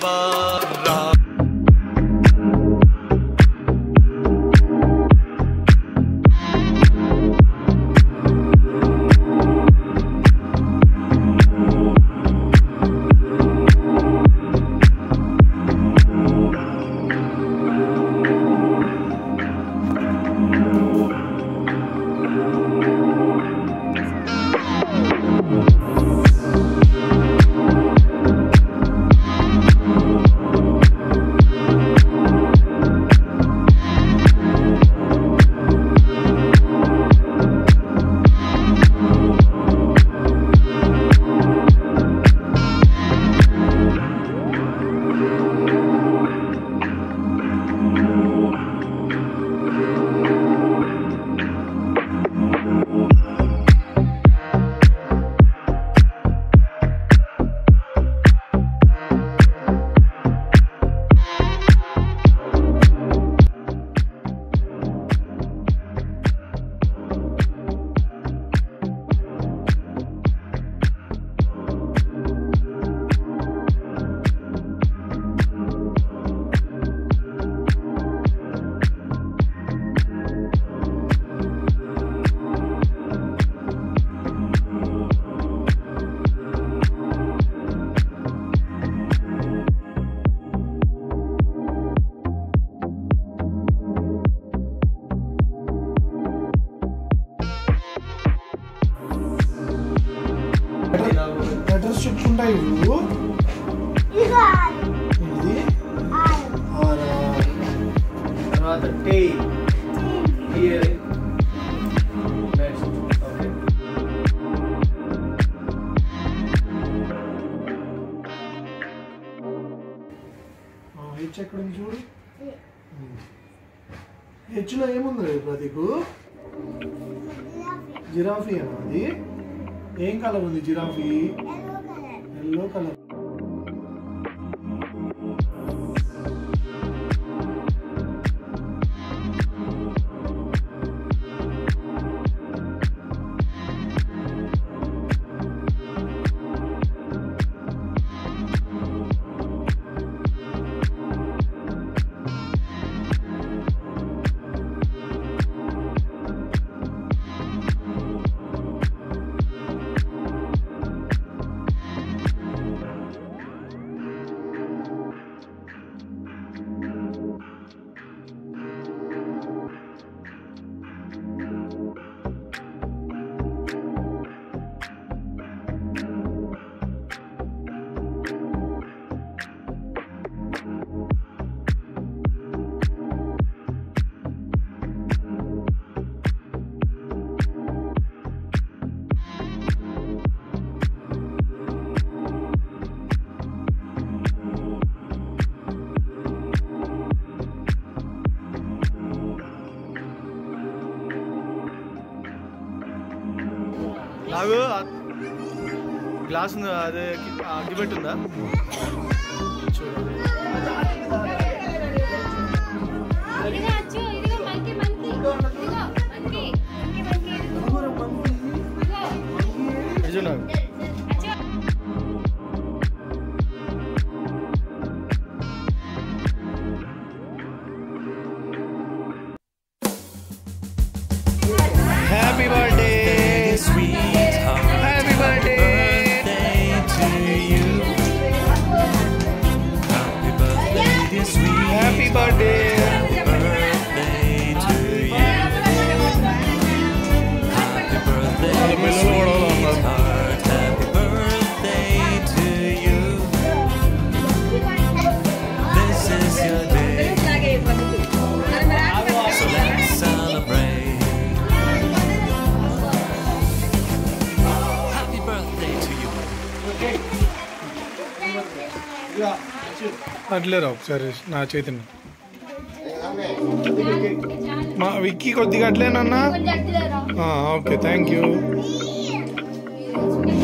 barra. Address చెప్పుకుంటా ఇవ్వు ఇదిగో ఆరు. ఇది ఆరు. ఆరా. తర్వాత టే హియర్ నెక్స్ట్ ఓకే ఆ, హెచ్ ఎక్కడ ఉంది చూడు హెచ్లో ఏముంది ప్రతీకు జిరాఫీ అనా అది ఏం కలర్ ఉంది giraffe yellow yellow colour. Colour నాకు గ్లాస్ ఉంది అదే అగ్గిపెట్టి ఉందా చూడండి ఇదిగో అచ్చు, ఇదిగో monkey, monkey. ఇదిగో, monkey. Monkey, monkey, ఇదిగో. ఇదిగో. ఇది చూడు నాకు. అచ్చు. Happy birthday happy birthday happy birthday వాళ్ళ పిల్లలు కూడా ఉన్నారు అట్లేరా ఒకసారి నా చైతన్య మా విక్కీ కొద్దిగా అట్లేనన్నా కొంచెం అట్టులేరా? ఓకే థ్యాంక్ యూ ఇది